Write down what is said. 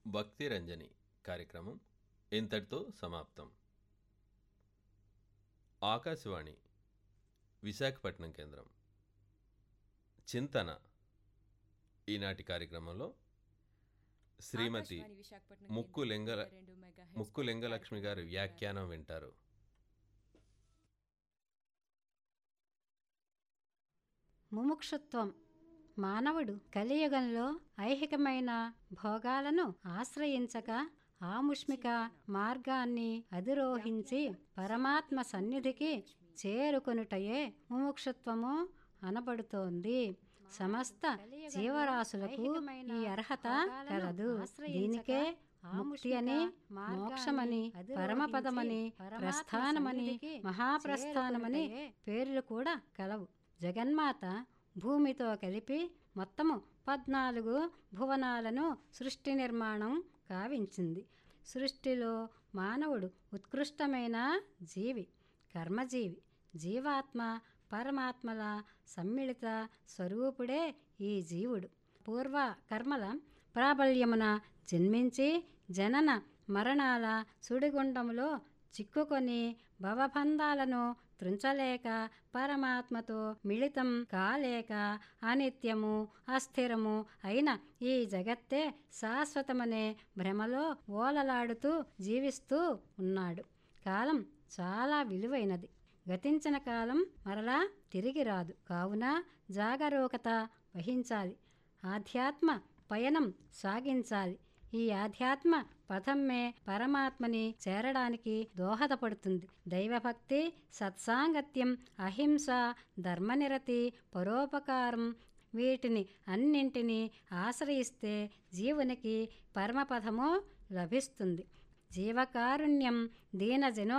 భక్తి రంజని కార్యక్రమం ఇంతటితో సమాప్తం ఆకాశవాణి విశాఖపట్నం కేంద్రం చింతన ఈనాటి కార్యక్రమంలో శ్రీమతి ఆకాశవాణి విశాఖపట్నం ముక్కు కేంద్రం లింగ ఇరవై రెండు మెగాహెర్ట్జ్ ముక్కు లింగలక్ష్మి గారి కార్యక్రమం వ్యాఖ్యానం వింటారు ముముక్షుత్వం మానవుడు కలియుగంలో ఐహికమైన భోగాలను ఆశ్రయించక ఆముష్మిక మార్గాన్ని అధిరోహించి పరమాత్మ సన్నిధికి చేరుకొనుటయే ముముక్షుత్వము అనబడుతోంది సమస్త జీవరాశులకు ఈ అర్హత కలదు దీనికే ముక్తి అని మోక్షమని పరమపదమని ప్రస్థానమని మహాప్రస్థానమని పేర్లు కూడా కలవు జగన్మాత భూమితో కలిపి మొత్తము పద్నాలుగు భువనాలను సృష్టి నిర్మాణం కావించింది సృష్టిలో మానవుడు ఉత్కృష్టమైన జీవి కర్మజీవి జీవాత్మ పరమాత్మల సమ్మిళిత స్వరూపుడే ఈ జీవుడు పూర్వ కర్మల ప్రాబల్యమున జన్మించి జనన మరణాల సుడిగుండంలో చిక్కుకొని భవబంధాలను త్రుంచలేక పరమాత్మతో మిళితం కాలేక అనిత్యము అస్థిరము అయిన ఈ జగత్తే శాశ్వతమనే భ్రమలో ఓలలాడుతూ జీవిస్తూ ఉన్నాడు కాలం చాలా విలువైనది గతించిన కాలం మరలా తిరిగి రాదు కావున జాగరూకత వహించాలి ఆధ్యాత్మ పయనం సాగించాలి ఈ ఆధ్యాత్మ పథమ్మే పరమాత్మని చేరడానికి దోహదపడుతుంది దైవభక్తి సత్సాంగత్యం అహింస ధర్మనిరతి పరోపకారం వీటిని అన్నింటినీ ఆశ్రయిస్తే జీవునికి పరమపదము లభిస్తుంది జీవకారుణ్యం దీనజనో